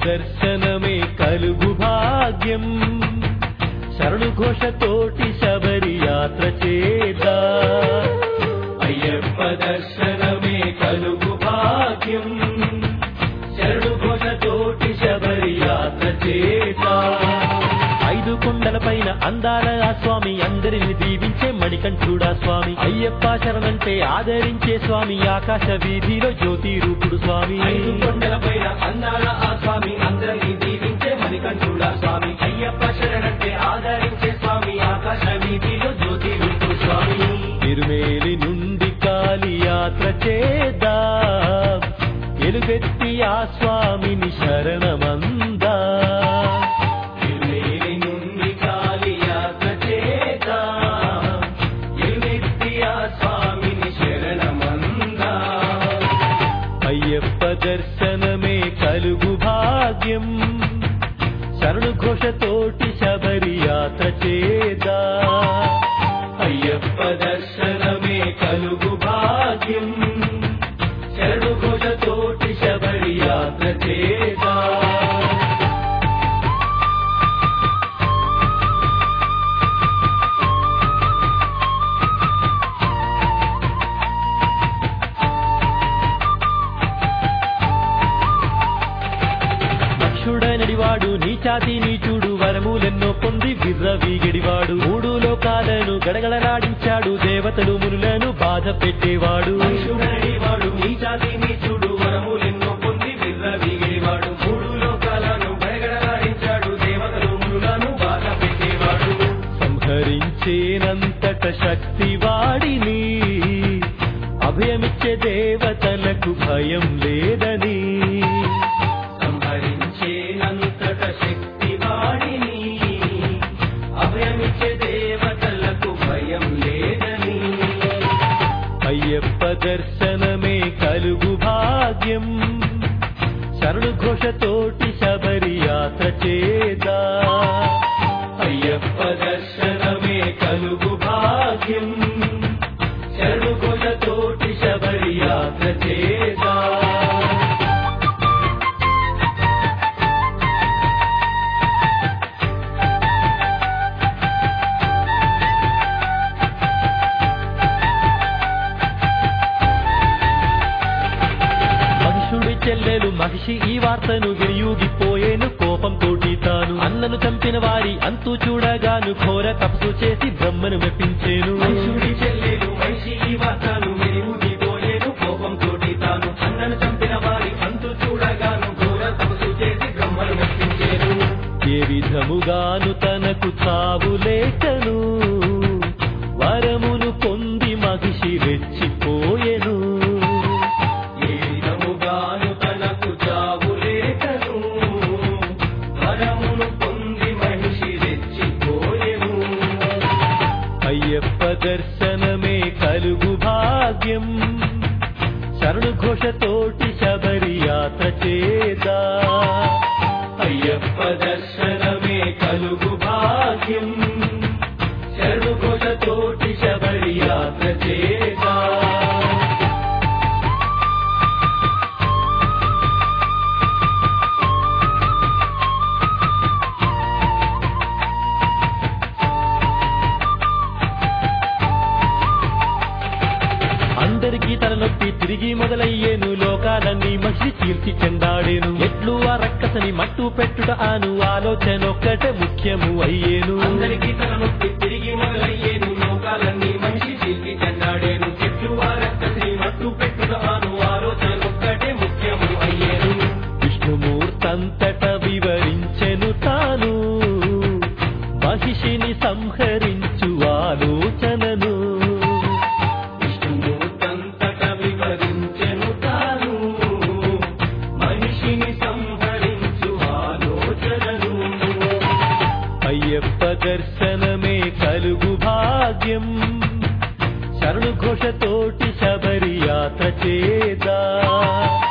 దర్శనమే కలుగు భాగ్యం శరణు ఘోషతోటి శబరి యాత్ర చేదా అయ్యప్ప దర్శనమే కలుగు భాగ్యం శరణు ఘోషతోటి శబరి యాత్ర చేదా ఐదు కొండల పైన అందాల ఆ స్వామి అందరిని దీవించే మణికంఠుడా స్వామి అయ్యప్ప శరణంటే ఆదరించే స్వామి ఆకాశ వీధిలో జ్యోతి రూపుడు స్వామి ఐదు కొండల పైన అందాల ఆ స్వామి అందరినీ దీవించే మణికంఠుడా స్వామి అయ్యప్ప శరణంటే ఆదరించే స్వామి ఆకాశ వీధిలో జ్యోతి రూపుడు స్వామి తిరుమేలి నుండి కాలి యాత్ర చేదా ఎలుగెత్తి ఆ స్వామిని శరణమందా తిరుమేలి నుండి కాలి యాత్ర చేద్దా ఎలుగెత్తి ఆ స్వామిని శరణమందా అయ్యప్ప దర్శనమే కలుగు భాగ్యం శరణు ఘోషతోటి శబరి యాత్ర చేదా అయ్యప్ప దర్శనమే కలుగు భాగ్యం శరణు ఘోషతోటి శబరి యాత్ర చేదా దక్షుడనడివాడు నీచాతి నీచుడు వరములెన్నో పొంది విర్రవీగడివాడు మూడు లోకాలను గడగడలాడించాడు దేవతలు మునులను బాధ పెట్టేవాడు మనుషుడనేవాడు నీచాతి నీచుడు వరములెన్నో పొంది విర్రవీగేవాడు మూడు లోకాలను గడగడలాడించాడు దేవతలు మునులను బాధ పెట్టేవాడు సంహరించేనంతట శక్తి వాడిని అభయమిచ్చే దేవతలకు భయం లేదని సంహరించేనంతట శక్తి వాడిని అభయమిచ్చే దేవతలకు భయం లేదని అయ్యప్ప దర్శనమే కలుగు భాగ్యం శరణు ఘోషతోటి శబరి యాత్ర చేదా అయ్యప్ప దర్శనమే కలుగు భాగ్యం శరణు తోటి శబరి యాత్ర చేదా మహిషుడి చెల్లెలు మహిషి ఈ వార్తను వినియోగిపోయేను కోపంతోటి తాను అన్నను చంపిన వారి అంతు చూడగాను ఘోర తపస్సు చేసి బ్రహ్మను మెప్పించేను మనుషుడి చెల్లెలు మనిషి ఈ వార్తను వినియోగిపోయేను కోపంతోటి తాను అన్నను చంపిన వారి అంతు చూడగాను ఘోర తపస్సు చేసి బ్రహ్మను మెప్పించేను ఏ విధముగాను తనకు చావు లేకను వరమును పొంది మహిషి రెచ్చిపోయెను ఏ విధముగాను తనకు చావు లేకను వరమును పొంది మనిషి రెచ్చిపోయెను అయ్యప్ప దర్శనమే కలుగు భాగ్యం శరణు ఘోషతోటి శబరి యాత్ర చేదా అయ్యప్ప దర్శనమే కలుగు భాగ్యం శరణు తోటి శబరి యాత్ర చేదా అందరికీ తలనొప్పి తిరిగి మొదలయ్యేను లోకాలన్నీ మసి చీల్చి చెండాడేను ఎట్లు ఆ రక్కసని మట్టు పెట్టుట ఆను ఆలోచన ఒక్కటే ముఖ్యము అయ్యేను అందరికీ తన నొప్పి తిరిగి మొదలయ్యేను లోకాలన్నీ మనిషి చీల్చి చెండాడేను చెట్లు వారక్కసి మట్టు పెట్టుదాను ఆలోచన ఒక్కటే ముఖ్యము అయ్యేను విష్ణుమూర్తంతట వివరించెను తాను మహిషిని సంహరించు ఆలోచనను విష్ణుమూర్తంతట వివరించెను తాను మనిషిని సంహరించు ఆలోచనను అయ్యప్ప దర్శనమే కలుగు భాగ్యం శరణు ఘోషతోటి శబరి యాత్ర చేదా